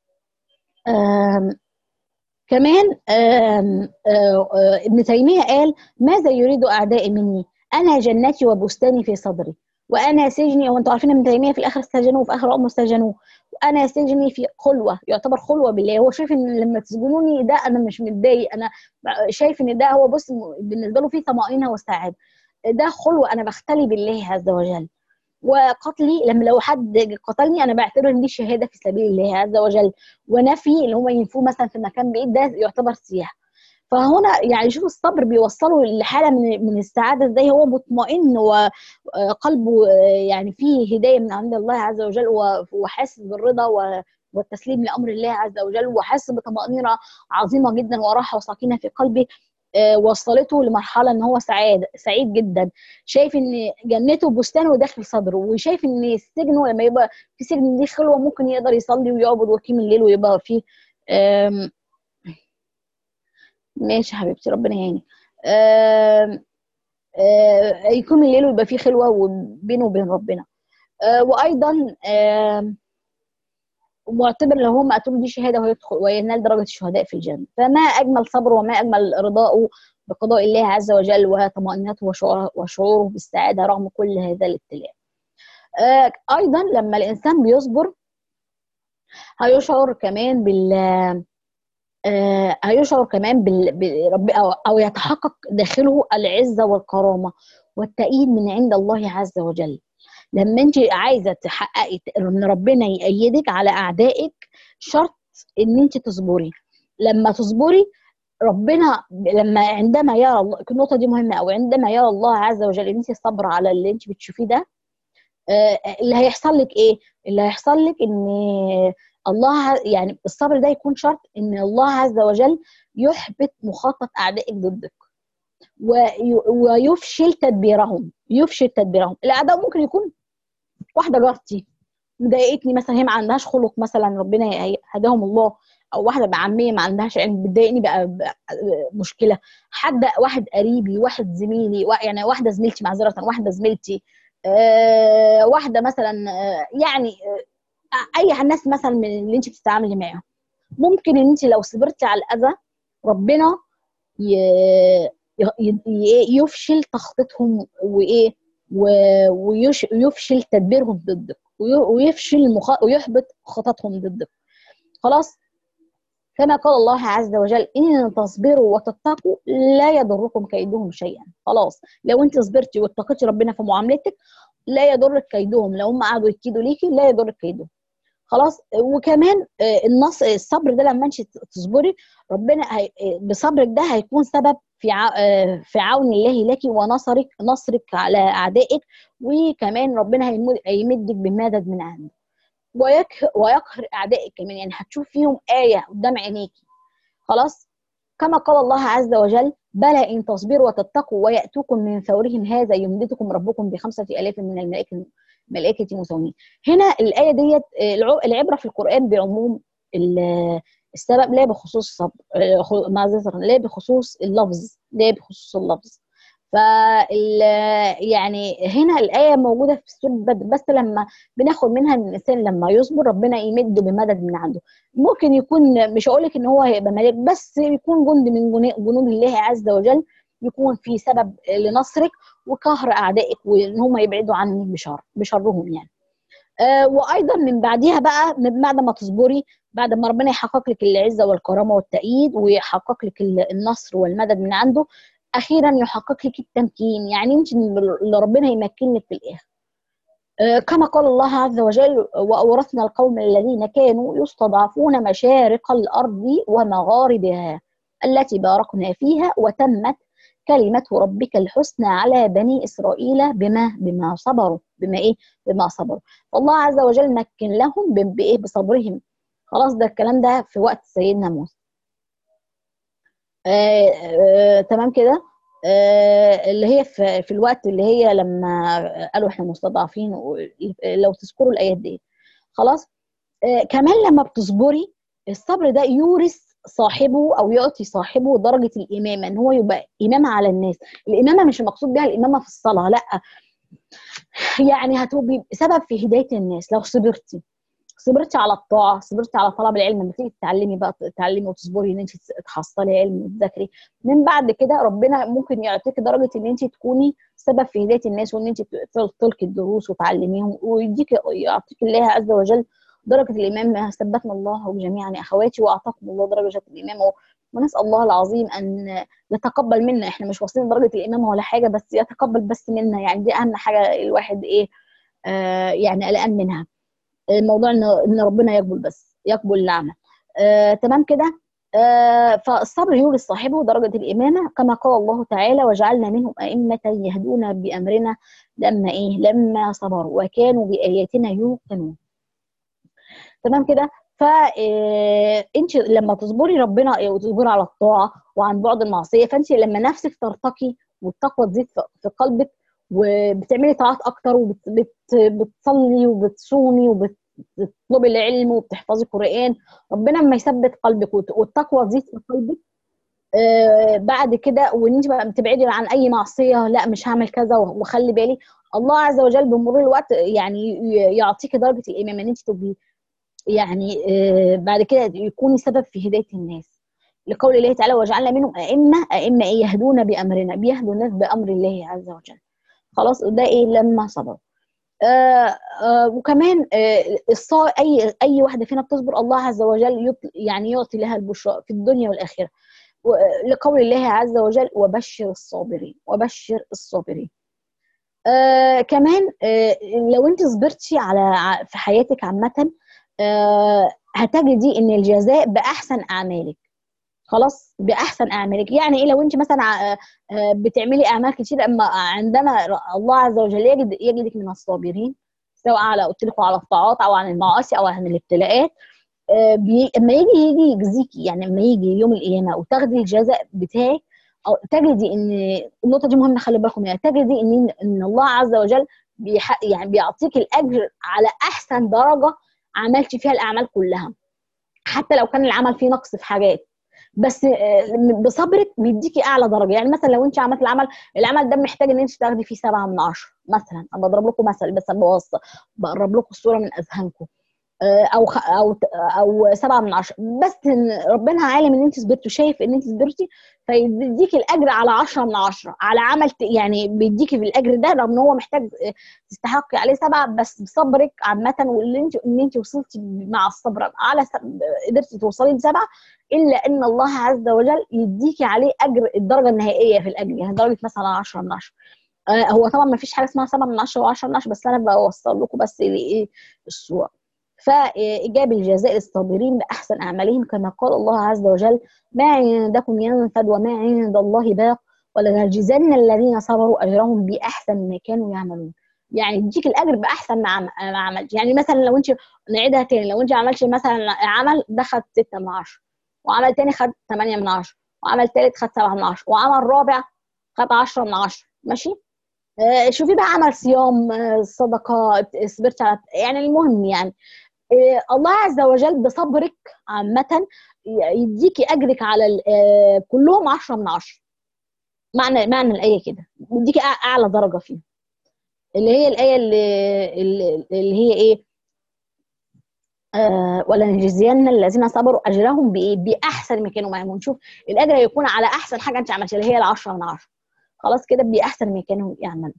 كمان آم آم ابن تيمية قال ماذا يريد أعدائي مني أنا جنتي وبستاني في صدري وأنا سجني وأنتم عارفين ابن تيمية في الآخر استجنوه في آخر أمه استجنوه وأنا سجني في خلوة يعتبر خلوة بالله هو شايف إن لما تسجنوني ده أنا مش متضايق أنا شايف إن ده هو بص بالنسبة له فيه طمأنينة وسعادة ده خلوة أنا بختلي بالله عز وجل وقتلي لما لو حد قتلني انا بعتبر ان دي شهاده في سبيل الله عز وجل ونفي اللي هم ينفوه مثلا في مكان بعيد ده يعتبر سياحه فهنا يعني شوف الصبر بيوصله لحاله من من السعاده ازاي هو مطمئن وقلبه يعني فيه هدايه من عند الله عز وجل وحاسس بالرضا والتسليم لامر الله عز وجل وحاسس بطمانينه عظيمه جدا وراحه وسكينه في قلبه وصلته لمرحله ان هو سعيد سعيد جدا شايف ان جنته بستانه داخل صدره وشايف ان السجن لما يبقى في سجن دي خلوه ممكن يقدر يصلي ويعبد ويقيم الليل ويبقى فيه ماشي حبيبتي ربنا يعينك يقيم الليل ويبقى فيه خلوه وبينه وبين ربنا وايضا معتبر لو هم قتلوا دي شهاده ويدخل وينال درجه الشهداء في الجنه فما اجمل صبره وما اجمل رضاؤه بقضاء الله عز وجل وطمانينته وشعوره, وشعوره بالسعاده رغم كل هذا الابتلاء آه ايضا لما الانسان بيصبر هيشعر كمان بال آه هيشعر كمان بالرب أو, او يتحقق داخله العزه والكرامه والتأييد من عند الله عز وجل لما انت عايزه تحققي ان ربنا يأيدك على اعدائك شرط ان انت تصبري لما تصبري ربنا لما عندما يرى الله النقطه دي مهمه قوي عندما يرى الله عز وجل ان انت صابره على اللي انت بتشوفيه ده آه اللي هيحصل لك ايه اللي هيحصل لك ان الله يعني الصبر ده يكون شرط ان الله عز وجل يحبط مخطط اعدائك ضدك ويفشل تدبيرهم يفشل تدبيرهم الاعداء ممكن يكون واحده جارتي مضايقتني مثلا هي ما عندهاش خلق مثلا ربنا هداهم الله او واحده بعميه ما عندهاش علم بتضايقني بقى, بقى مشكله حد واحد قريبي واحد زميلي يعني واحده زميلتي معذره واحده زميلتي آه واحده مثلا آه يعني آه اي ناس مثلا من اللي انت بتتعاملي معاهم ممكن ان انت لو صبرتي على الاذى ربنا يفشل تخطيطهم وايه ويفشل تدبيرهم ضدك ويفشل مخ... ويحبط خططهم ضدك خلاص كما قال الله عز وجل ان تصبروا وتتقوا لا يضركم كيدهم شيئا خلاص لو انت صبرتي واتقيتي ربنا في معاملتك لا يضرك كيدهم لو هم قعدوا يكيدوا ليكي لا يضرك كيدهم خلاص وكمان النص الصبر ده لما انت تصبري ربنا هي بصبرك ده هيكون سبب في في عون الله لك ونصرك نصرك على اعدائك وكمان ربنا هيمدك بمدد من عنده ويقهر اعدائك كمان يعني هتشوف فيهم ايه قدام عينيكي خلاص كما قال الله عز وجل بلى إن تصبروا وتتقوا ويأتوكم من فورهم هذا يمددكم ربكم بخمسة آلاف من الملائكة ملائكة مسومين هنا الآية ديت العبرة في القرآن بعموم السبب لا بخصوص الصبر معذرة لا بخصوص اللفظ لا بخصوص اللفظ ف يعني هنا الايه موجوده في سوره بدر بس لما بناخد منها ان الانسان لما يصبر ربنا يمده بمدد من عنده ممكن يكون مش هقول لك ان هو هيبقى ملك بس يكون جند من جنود الله عز وجل يكون في سبب لنصرك وقهر اعدائك وان هم يبعدوا عنك بشر بشرهم يعني آه وايضا من بعديها بقى من بعد ما تصبري بعد ما ربنا يحقق لك العزه والكرامه والتأييد ويحقق لك النصر والمدد من عنده اخيرا يحقق لك التمكين يعني انت اللي ربنا يمكنك في الاخر آه كما قال الله عز وجل واورثنا القوم الذين كانوا يستضعفون مشارق الارض ومغاربها التي باركنا فيها وتمت كلمة ربك الحسنى على بني إسرائيل بما بما صبروا بما إيه بما صبروا الله عز وجل مكن لهم بإيه بصبرهم خلاص ده الكلام ده في وقت سيدنا موسى آه آه تمام كده آه اللي هي في, في الوقت اللي هي لما قالوا احنا مستضعفين لو تذكروا الايات دي خلاص آه كمان لما بتصبري الصبر ده يورث صاحبه او يعطي صاحبه درجه الامامه ان هو يبقى امامه على الناس الامامه مش المقصود بها الامامه في الصلاه لا يعني هتبقي سبب في هدايه الناس لو صبرتي صبرتي على الطاعه صبرتي على طلب العلم لما تيجي تتعلمي بقى تتعلمي وتصبري ان انت تحصلي علم وتذاكري من بعد كده ربنا ممكن يعطيك درجه ان انت تكوني سبب في هدايه الناس وان انت تلقي الدروس وتعلميهم ويديك يعطيك الله عز وجل درجه الامامه ثبتنا الله جميعا يا اخواتي واعطاكم الله درجه الامامه ونسال الله العظيم ان يتقبل منا احنا مش واصلين لدرجه الامامه ولا حاجه بس يتقبل بس منا يعني دي اهم حاجه الواحد ايه آه يعني قلقان منها الموضوع ان ان ربنا يقبل بس يقبل العمل آه تمام كده آه فالصبر يورث صاحبه درجة الإمامة كما قال الله تعالى وجعلنا منهم أئمة يهدون بأمرنا لما إيه لما صبروا وكانوا بآياتنا يوقنون تمام كده فانت لما تصبري ربنا وتصبري على الطاعه وعن بعد المعصيه فانت لما نفسك ترتقي والتقوى تزيد في قلبك وبتعملي طاعات اكتر وبتصلي وبتصومي وبتطلبي العلم وبتحفظي قران ربنا لما يثبت قلبك والتقوى تزيد في قلبك آه بعد كده وان انت بقى بتبعدي عن اي معصيه لا مش هعمل كذا وخلي بالي الله عز وجل بمرور الوقت يعني يعطيكي درجه الامام ان انت تبقي يعني آه بعد كده يكوني سبب في هدايه الناس لقول الله تعالى وجعلنا منهم ائمه ائمه ايه يهدون بامرنا بيهدوا الناس بامر الله عز وجل خلاص ده ايه لما صبر آه آه وكمان آه اي اي واحده فينا بتصبر الله عز وجل يعني يعطي لها البشرى في الدنيا والاخره لقول الله عز وجل وبشر الصابرين وبشر الصابرين آه كمان آه لو انت صبرتي على في حياتك عامه آه هتجدي ان الجزاء باحسن اعمالك خلاص باحسن اعمالك يعني ايه لو انت مثلا بتعملي اعمال كتير اما عندما الله عز وجل يجد يجدك من الصابرين سواء على قلت لكم على الطاعات او عن المعاصي او عن الابتلاءات اما يجي يجي يجزيكي يعني اما يجي يوم القيامه وتاخدي الجزاء بتاعك او تجدي ان النقطه دي مهمه خلي بالكم منها تجدي ان ان الله عز وجل بيح يعني بيعطيك الاجر على احسن درجه عملتي فيها الاعمال كلها حتى لو كان العمل فيه نقص في حاجات بس بصبرك بيديكي اعلى درجه يعني مثلا لو انت عملت العمل العمل ده محتاج ان انت تاخدي فيه سبعه من عشره مثلا انا بضرب لكم مثل بس بوصل بقرب لكم الصوره من اذهانكم او او او سبعه من عشره بس إن ربنا عالم ان انت صبرتي وشايف ان انت صبرتي فيديكي الاجر على عشرة من عشرة على عمل يعني بيديكي في الاجر ده رغم ان هو محتاج تستحقي عليه سبعه بس بصبرك عامه واللي انت ان انت وصلتي مع الصبر على قدرتي توصلي لسبعه الا ان الله عز وجل يديكي عليه اجر الدرجه النهائيه في الاجر يعني درجه مثلا 10 من 10 آه هو طبعا ما فيش حاجه اسمها 7 من 10 و10 من 10 بس انا بوصل لكم بس ايه الصوره فإيجاب الجزاء للصابرين بأحسن أعمالهم كما قال الله عز وجل ما عندكم ينفد وما عند الله باق ولنجزن الذين صبروا أجرهم بأحسن ما كانوا يعملون يعني يديك الاجر باحسن ما ما عملت يعني مثلا لو انت نعيدها تاني لو انت عملتي مثلا عمل ده خد 6 من 10 وعمل تاني خد 8 من 10 وعمل تالت خد 7 من 10 وعمل رابع خد 10 من 10 ماشي آه شوفي بقى عمل صيام آه صدقه صبرت على يعني المهم يعني آه الله عز وجل بصبرك عامه يديكي اجرك على آه كلهم 10 من 10 معنى معنى الايه كده يديكي اعلى درجه فيهم اللي هي الايه اللي, اللي هي ايه آه ولنجزين الذين صبروا اجرهم بايه باحسن ما كانوا يعملون شوف الاجر هيكون على احسن حاجه انت عملتها اللي هي العشرة من عشرة خلاص كده باحسن ما كانوا يعملون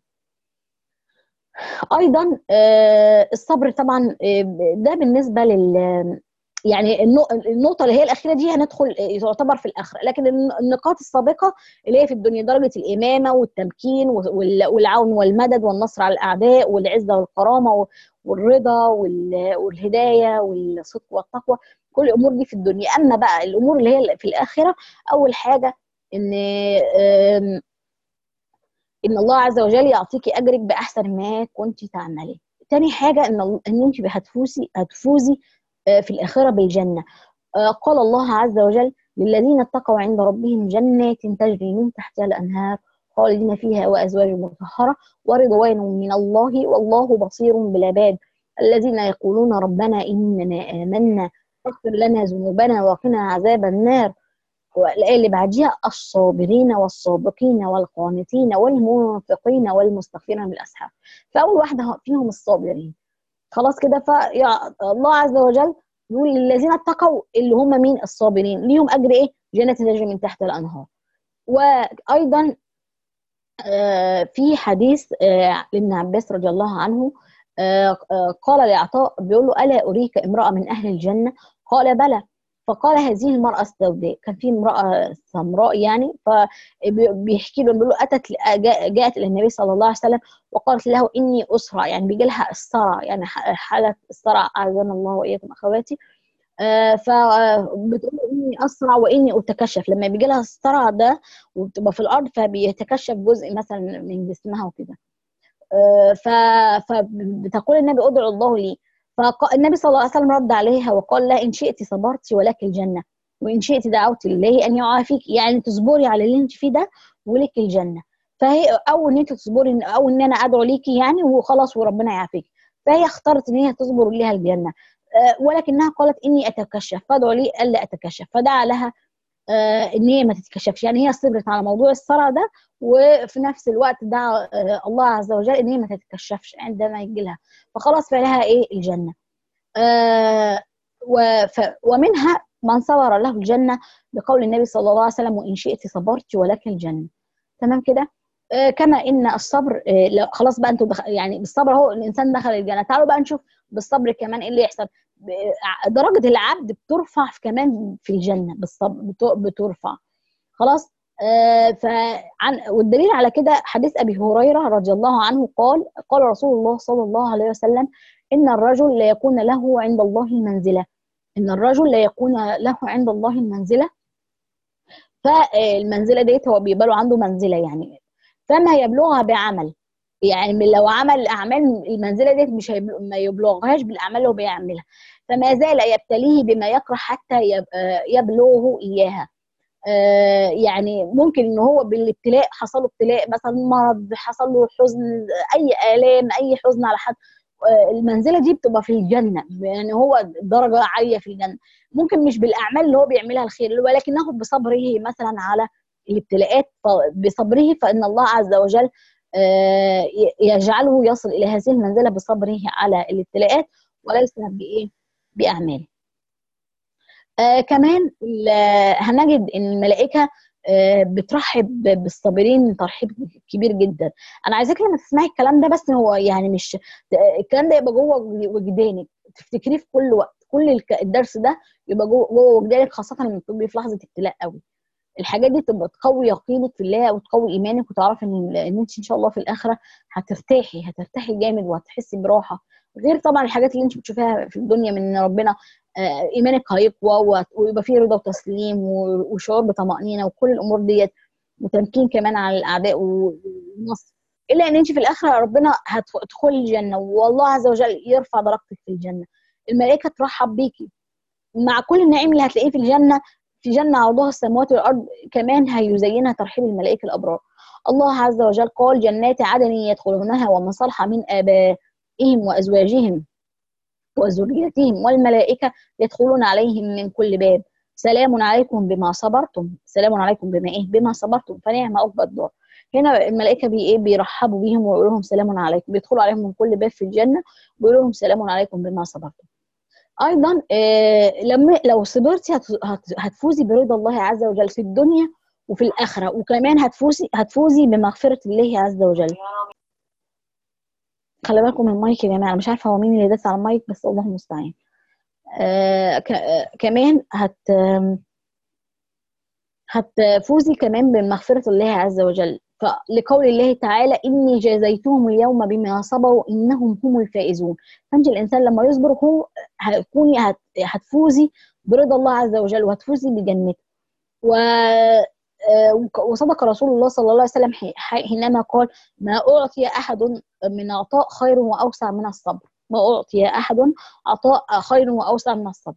ايضا آه الصبر طبعا آه ده بالنسبه لل يعني النقطة اللي هي الأخيرة دي هندخل تعتبر في الآخرة لكن النقاط السابقة اللي هي في الدنيا درجة الإمامة والتمكين والعون والمدد والنصر على الأعداء والعزة والكرامة والرضا والهداية والصدق والتقوى كل الأمور دي في الدنيا أما بقى الأمور اللي هي في الآخرة أول حاجة إن إن الله عز وجل يعطيكي أجرك بأحسن ما كنت تعملي تاني حاجة إن إن أنت هتفوزي هتفوزي في الآخرة بالجنة قال الله عز وجل للذين اتقوا عند ربهم جنات تجري من تحتها الأنهار خالدين فيها وأزواج مطهرة ورضوان من الله والله بصير بالعباد الذين يقولون ربنا إننا آمنا فاغفر لنا ذنوبنا وقنا عذاب النار والآية اللي بعديها الصابرين والصادقين والقانتين والمنفقين والمستغفرين بالأسحار فأول واحدة فيهم الصابرين خلاص كده فالله عز وجل يقول للذين اتقوا اللي هم مين الصابرين ليهم اجر ايه جنة تجري من تحت الانهار وايضا في حديث لابن عباس رضي الله عنه قال لعطاء بيقول له الا اريك امراه من اهل الجنه قال بلى فقال هذه المرأة السوداء كان في امرأة سمراء يعني فبيحكي له بيقول له أتت جاءت إلى النبي صلى الله عليه وسلم وقالت له إني أسرع يعني بيجي لها الصرع يعني حالة الصرع أعزنا الله وإياكم أخواتي آه فبتقول إني أسرع وإني أتكشف لما بيجي لها الصرع ده وبتبقى في الأرض فبيتكشف جزء مثلا من جسمها وكده آه فبتقول النبي ادعو الله لي فالنبي صلى الله عليه وسلم رد عليها وقال لها ان شئت صبرت ولك الجنه وان شئت دعوت لله ان يعافيك يعني تصبري على اللي انت فيه ده ولك الجنه فهي او ان انت تصبري او ان انا ادعو ليكي يعني وخلاص وربنا يعافيك فهي اختارت ان هي تصبر لها الجنه ولكنها قالت اني اتكشف فادعو لي الا اتكشف فدعا لها ان هي ما تتكشفش يعني هي صبرت على موضوع الصرع ده وفي نفس الوقت دعا الله عز وجل ان هي ما تتكشفش عندما يجي لها فخلاص فلها ايه الجنه آه ومنها من صبر له الجنه بقول النبي صلى الله عليه وسلم وان شئت صبرت ولك الجنه تمام كده آه كما ان الصبر آه خلاص بقى انتوا دخل يعني بالصبر هو الانسان دخل الجنه تعالوا بقى نشوف بالصبر كمان ايه اللي يحصل درجه العبد بترفع كمان في الجنه بالصبر بترفع خلاص آه فعن والدليل على كده حديث ابي هريره رضي الله عنه قال قال رسول الله صلى الله عليه وسلم ان الرجل لا يكون له عند الله المنزله ان الرجل لا يكون له عند الله المنزله فالمنزله ديت هو بيبقى له عنده منزله يعني فما يبلغها بعمل يعني لو عمل اعمال المنزله ديت مش ما يبلغهاش بالاعمال اللي هو بيعملها فما زال يبتليه بما يكره حتى يبلغه اياها آه يعني ممكن ان هو بالابتلاء حصل له ابتلاء مثلا مرض حصل له حزن اي الام اي حزن على حد آه المنزله دي بتبقى في الجنه يعني هو درجه عاليه في الجنه ممكن مش بالاعمال اللي هو بيعملها الخير ولكنه بصبره مثلا على الابتلاءات بصبره فان الله عز وجل آه يجعله يصل الى هذه المنزله بصبره على الابتلاءات وليس بايه باعماله آه كمان هنجد ان الملائكه آه بترحب بالصابرين ترحيب كبير جدا انا عايزاك لما تسمعي الكلام ده بس هو يعني مش الكلام ده يبقى جوه وجدانك تفتكريه في كل وقت كل الدرس ده يبقى جوه جوه وجدانك خاصه لما تبقي في لحظه ابتلاء قوي الحاجات دي تبقى تقوي يقينك في الله وتقوي ايمانك وتعرفي ان ان انت ان شاء الله في الاخره هترتاحي هترتاحي جامد وهتحسي براحه غير طبعا الحاجات اللي انت بتشوفيها في الدنيا من ربنا آه ايمانك هيقوى ويبقى فيه رضا وتسليم وشعور بطمانينه وكل الامور ديت وتمكين كمان على الاعداء والنصر الا ان انت في الاخره ربنا هتدخلي الجنه والله عز وجل يرفع درجتك في الجنه الملائكه ترحب بيكي مع كل النعيم اللي هتلاقيه في الجنه في جنه عرضها السماوات والارض كمان هيزينها ترحيب الملائكه الابرار الله عز وجل قال جنات عدن يدخلونها ومن صلح من ابائهم وازواجهم وذريتهم والملائكه يدخلون عليهم من كل باب سلام عليكم بما صبرتم سلام عليكم بما ايه بما صبرتم فنعم عقبى الدار هنا الملائكه بي ايه بيرحبوا بيهم ويقولوا لهم سلام عليكم بيدخلوا عليهم من كل باب في الجنه ويقولوا لهم سلام عليكم بما صبرتم ايضا آه لما لو صبرتي هتفوزي برضا الله عز وجل في الدنيا وفي الاخره وكمان هتفوزي هتفوزي بمغفره الله عز وجل خلي بالكم من المايك يا جماعه مش عارفه هو مين اللي داس على المايك بس الله المستعان آه كمان هت هتفوزي كمان بمغفرة الله عز وجل فلقول الله تعالى إني جازيتهم اليوم بما صبروا إنهم هم الفائزون فأنت الإنسان لما يصبر هو هتكوني هتفوزي برضا الله عز وجل وهتفوزي بجنته و وصدق رسول الله صلى الله عليه وسلم حينما قال ما أعطي أحد من عطاء خير وأوسع من الصبر ما أعطي أحد عطاء خير وأوسع من الصبر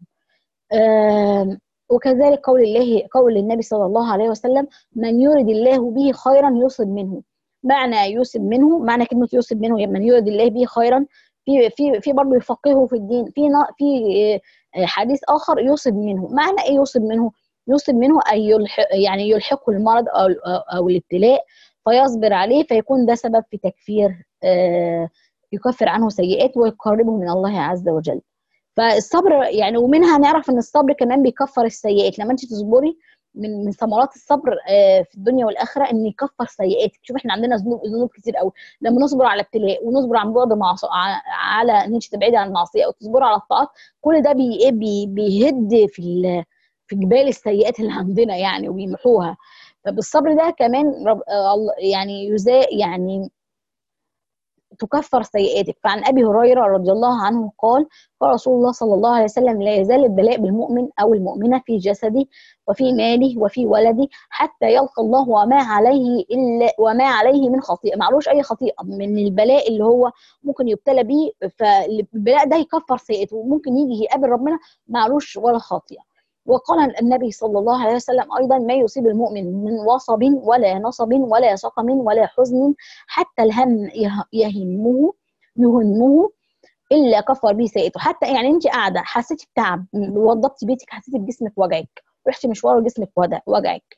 وكذلك قول الله قول النبي صلى الله عليه وسلم من يرد الله به خيرا يصب منه معنى يصب منه معنى كلمه يصب منه من يرد الله به خيرا في في في برضه يفقهه في الدين في في حديث اخر يصب منه معنى ايه يصب منه يصب منه اي يلحق يعني يلحقه المرض او او الابتلاء فيصبر عليه فيكون ده سبب في تكفير يكفر عنه سيئات ويقربه من الله عز وجل فالصبر يعني ومنها نعرف ان الصبر كمان بيكفر السيئات لما انت تصبري من من ثمرات الصبر في الدنيا والاخره ان يكفر سيئاتك شوف احنا عندنا ذنوب ذنوب كتير قوي لما نصبر على ابتلاء ونصبر عن بعد مع على ان انت تبعدي عن المعصيه او تصبري على الطاعات كل ده بي ايه بي بيهد في في جبال السيئات اللي عندنا يعني وبيمحوها فبالصبر ده كمان رب يعني يزا يعني تكفر سيئاتك فعن ابي هريره رضي الله عنه قال قال رسول الله صلى الله عليه وسلم لا يزال البلاء بالمؤمن او المؤمنه في جسده وفي ماله وفي ولده حتى يلقى الله وما عليه الا وما عليه من خطيئه معلوش اي خطيئه من البلاء اللي هو ممكن يبتلى بيه فالبلاء ده يكفر سيئاته وممكن يجي يقابل ربنا معلوش ولا خطيئه وقال النبي صلى الله عليه وسلم ايضا ما يصيب المؤمن من وصب ولا نصب ولا سقم ولا حزن حتى الهم يهمه يهمه الا كفر به سيئته حتى يعني انت قاعده حسيتي بتعب وضبتي بيتك حسيتي بجسمك وجعك رحتي مشوار وجسمك وجعك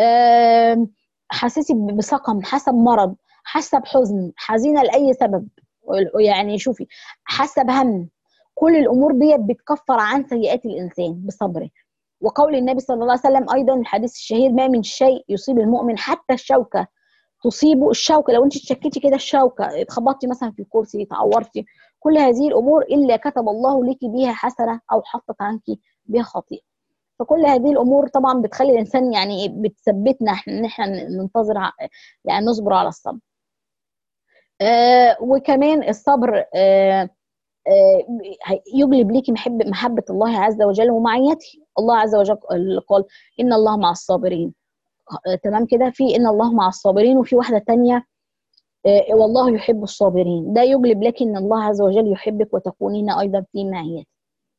حسيتي بسقم حاسه بمرض حاسه بحزن حزينه لاي سبب يعني شوفي حاسه بهم كل الامور ديت بتكفر عن سيئات الانسان بصبره وقول النبي صلى الله عليه وسلم ايضا الحديث الشهير ما من شيء يصيب المؤمن حتى الشوكه تصيبه الشوكه لو انت تشكيتي كده الشوكه اتخبطتي مثلا في الكرسي تعورتي كل هذه الامور الا كتب الله لك بها حسنه او حطت عنك بها خطيئه فكل هذه الامور طبعا بتخلي الانسان يعني بتثبتنا ان احنا ننتظر يعني نصبر على الصبر آه وكمان الصبر آه يجلب ليكي محب محبة الله عز وجل ومعيته الله عز وجل قال إن الله مع الصابرين تمام كده في إن الله مع الصابرين وفي واحدة تانية والله يحب الصابرين ده يجلب لك إن الله عز وجل يحبك وتكونين أيضا في معيته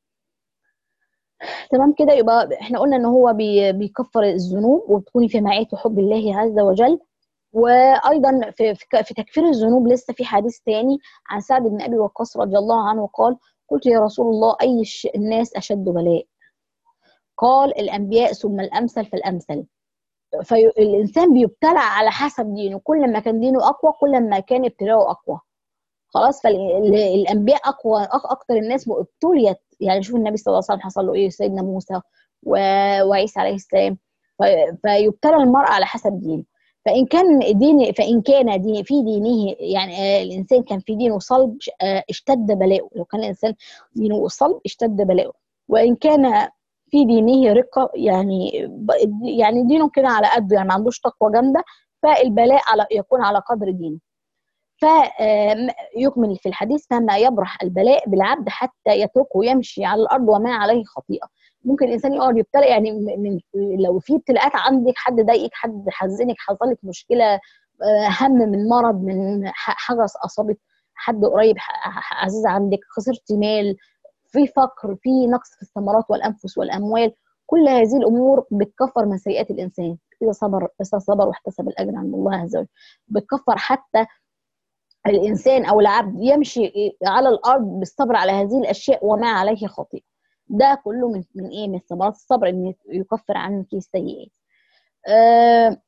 تمام كده يبقى احنا قلنا ان هو بيكفر الذنوب وبتكوني في معيه حب الله عز وجل وايضا في في تكفير الذنوب لسه في حديث تاني عن سعد بن ابي وقاص رضي الله عنه قال قلت يا رسول الله اي الناس اشد بلاء قال الانبياء ثم الامثل فالامثل فالانسان بيبتلع على حسب دينه كل ما كان دينه اقوى كل ما كان ابتلاؤه اقوى خلاص فالانبياء اقوى اكتر الناس ابتليت يعني شوف النبي صلى الله عليه وسلم حصل له ايه سيدنا موسى وعيسى عليه السلام فيبتلى المرء على حسب دينه فان كان دين فان كان دين في دينه يعني الانسان كان في دينه صلب اشتد بلاؤه لو كان الانسان دينه صلب اشتد بلاؤه وان كان في دينه رقه يعني يعني دينه كده على قده يعني ما عندوش تقوى جامده فالبلاء على يكون على قدر دينه فيكمل في الحديث فما يبرح البلاء بالعبد حتى يتركه يمشي على الارض وما عليه خطيئه ممكن الانسان يقعد يبتلى يعني من لو في ابتلاءات عندك حد ضايقك حد حزنك حصل لك مشكله هم من مرض من حاجه اصابت حد قريب عزيز عندك خسرتي مال في فقر في نقص في الثمرات والانفس والاموال كل هذه الامور بتكفر من سيئات الانسان اذا صبر اذا صبر واحتسب الاجر عند الله عز وجل بتكفر حتى الانسان او العبد يمشي على الارض بالصبر على هذه الاشياء وما عليه خطيئه ده كله من من ايه من ثمرات الصبر ان يكفر عنك السيئات آه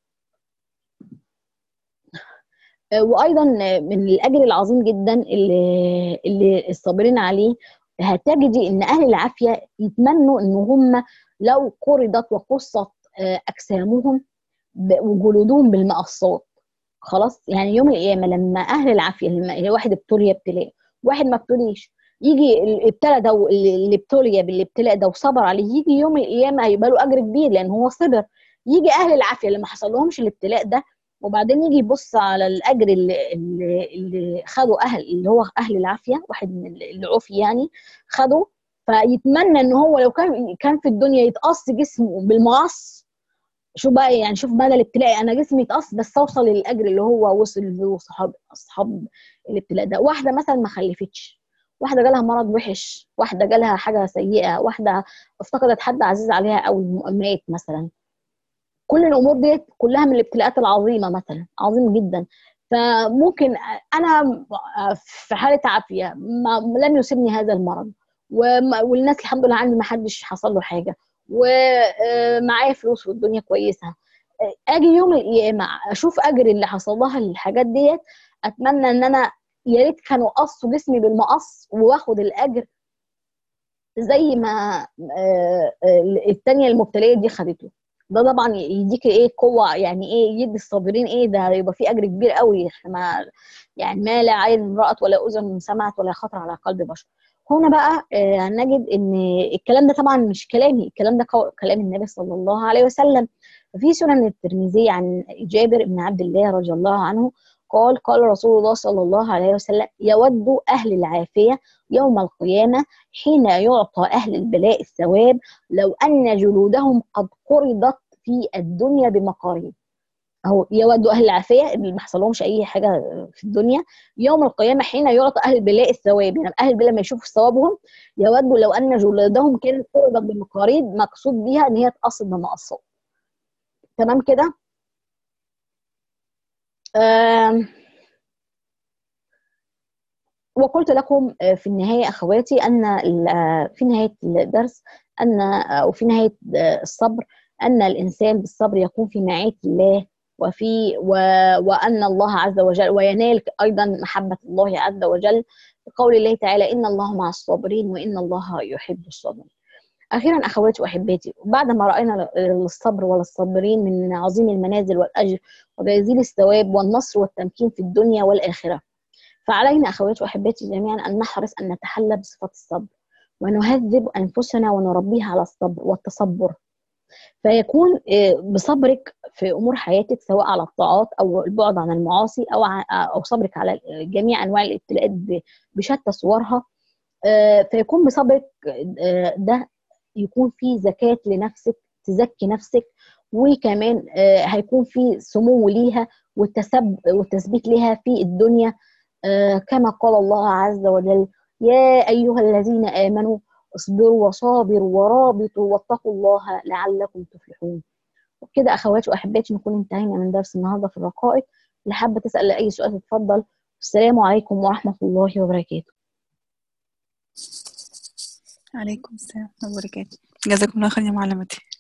وايضا من الاجر العظيم جدا اللي اللي الصابرين عليه هتجدي ان اهل العافيه يتمنوا ان هم لو قرضت وقصت اجسامهم وجلودهم بالمقصات خلاص يعني يوم القيامه لما اهل العافيه لما واحد ابتلي ابتلاء واحد ما ابتليش يجي الابتلاء ده اللي ابتلي بالابتلاء ده وصبر عليه يجي يوم القيامه هيبقى له اجر كبير لان هو صبر يجي اهل العافيه اللي ما حصل لهمش الابتلاء ده وبعدين يجي يبص على الاجر اللي, اللي, اللي خده اهل اللي هو اهل العافيه واحد من العوفي يعني خده فيتمنى ان هو لو كان كان في الدنيا يتقص جسمه بالمقص شو بقى يعني شوف بدل الابتلاء انا جسمي يتقص بس اوصل للاجر اللي هو وصل له صحاب اصحاب الابتلاء ده واحده مثلا ما خلفتش واحده جالها مرض وحش واحده جالها حاجه سيئه واحده افتقدت حد عزيز عليها او مات مثلا كل الامور ديت كلها من الابتلاءات العظيمه مثلا عظيمه جدا فممكن انا في حاله عافيه ما لم يصيبني هذا المرض والناس الحمد لله عندي ما حدش حصل له حاجه ومعايا فلوس والدنيا كويسه اجي يوم القيامه اشوف اجر اللي حصل لها الحاجات ديت اتمنى ان انا يا ريت كانوا قصوا جسمي بالمقص واخد الاجر زي ما الثانيه المبتليه دي خدته ده طبعا يديك ايه قوه يعني ايه يدي الصابرين ايه ده يبقى في اجر كبير قوي ما يعني ما لا عين رأت ولا اذن سمعت ولا خطر على قلب بشر هنا بقى آه نجد ان الكلام ده طبعا مش كلامي الكلام ده كلام النبي صلى الله عليه وسلم ففي سنن الترمذي عن جابر بن عبد الله رضي الله عنه قال قال رسول الله صلى الله عليه وسلم يود أهل العافية يوم القيامة حين يعطى أهل البلاء الثواب لو أن جلودهم قد قرضت في الدنيا بمقاريض أهو يود أهل العافية اللي ما حصلهمش أي حاجة في الدنيا يوم القيامة حين يعطى أهل البلاء الثواب يعني أهل البلاء ما يشوفوا ثوابهم يودوا لو أن جلودهم كانت قرضت بمقاريض مقصود بيها إن هي تقصد بمقصات تمام كده؟ وقلت لكم في النهاية أخواتي أن في نهاية الدرس أن أو في نهاية الصبر أن الإنسان بالصبر يكون في معية الله وفي و وأن الله عز وجل وينال أيضا محبة الله عز وجل بقول الله تعالى إن الله مع الصابرين وإن الله يحب الصابرين أخيرا أخواتي وأحباتي بعد ما رأينا الصبر والصابرين من عظيم المنازل والأجر وجزيل الثواب والنصر والتمكين في الدنيا والآخرة فعلينا أخواتي وأحباتي جميعا أن نحرص أن نتحلى بصفة الصبر ونهذب أنفسنا ونربيها على الصبر والتصبر فيكون بصبرك في امور حياتك سواء على الطاعات او البعد عن المعاصي او او صبرك على جميع انواع الابتلاءات بشتى صورها فيكون بصبرك ده يكون في زكاة لنفسك تزكي نفسك وكمان هيكون في سمو ليها والتسب والتثبيت لها في الدنيا كما قال الله عز وجل يا أيها الذين آمنوا اصبروا وصابروا ورابطوا واتقوا الله لعلكم تفلحون وبكده أخواتي وأحباتي نكون انتهينا من درس النهارده في الرقائق اللي حابة تسأل أي سؤال تتفضل السلام عليكم ورحمة الله وبركاته عليكم السلام ورحمة الله وبركاته جزاكم الله خير يا معلمتي